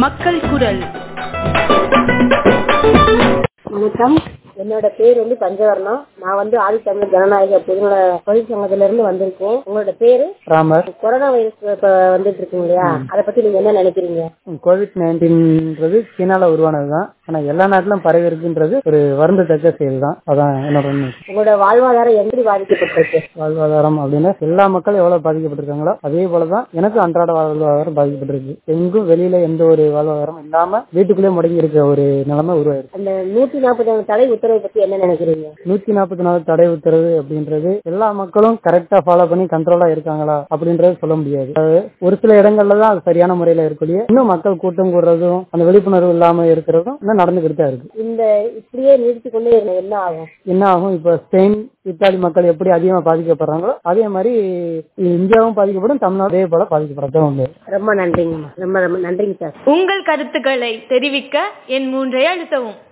மக்கள் குரல் வணக்கம் என்னோட பேர் வந்து பஞ்சவர்ணம் நான் வந்து ஆதித்தமிழ் ஜனநாயக பொதுநல தொழிற்சங்கத்துல இருந்து வந்திருக்கேன் உங்களோட பேரு ராமர் கொரோனா வைரஸ் இப்ப வந்துட்டு இருக்கு இல்லையா அதை பத்தி நீங்க என்ன நினைக்கிறீங்க கோவிட் நைன்டீன்ன்றது சீனால உருவானதுதான் ஆனா எல்லா நாட்டிலும் பரவி இருக்குன்றது ஒரு வருந்தத்தக்க செயல் தான் அதான் என்னோட உண்மை. உங்களோட வாழ்வாதாரம் எப்படி பாதிக்கப்பட்டிருக்கு வாழ்வாதாரம் அப்படின்னா எல்லா மக்களும் எவ்வளவு பாதிக்கப்பட்டிருக்காங்களோ அதே போலதான் எனக்கு அன்றாட வாழ்வாதாரம் பாதிக்கப்பட்டிருக்கு எங்கும் வெளியில எந்த ஒரு வாழ்வாதாரம் இல்லாம வீட்டுக்குள்ளே முடங்கி இருக்க ஒரு நிலைமை உருவாயிருக்கு அந்த நூத்தி நாற்பது தடை உத்தரவை பத்தி என்ன நினைக்கிறீங்க நூத்தி நாற்பத்தி நாலு தடை உத்தரவு அப்படின்றது எல்லா மக்களும் கரெக்டா ஃபாலோ பண்ணி கண்ட்ரோலா இருக்காங்களா அப்படின்றது சொல்ல முடியாது அதாவது ஒரு சில இடங்கள்ல தான் அது சரியான முறையில இருக்கக்கூடிய இன்னும் மக்கள் கூட்டம் கூடுறதும் அந்த விழிப்புணர்வு இல்லாம இருக்கிறதும் இன்னும் நடந்துகிட்டு தான் இருக்கு இந்த இப்படியே நீடித்து கொண்டே இருந்தா என்ன ஆகும் என்ன ஆகும் இப்ப ஸ்பெயின் இத்தாலி மக்கள் எப்படி அதிகமா பாதிக்கப்படுறாங்களோ அதே மாதிரி இந்தியாவும் பாதிக்கப்படும் தமிழ்நாடு அதே போல பாதிக்கப்படத்தான் உண்டு ரொம்ப நன்றிங்கம்மா ரொம்ப ரொம்ப நன்றிங்க சார் உங்கள் கருத்துக்களை தெரிவிக்க என் மூன்றை அழுத்தவும்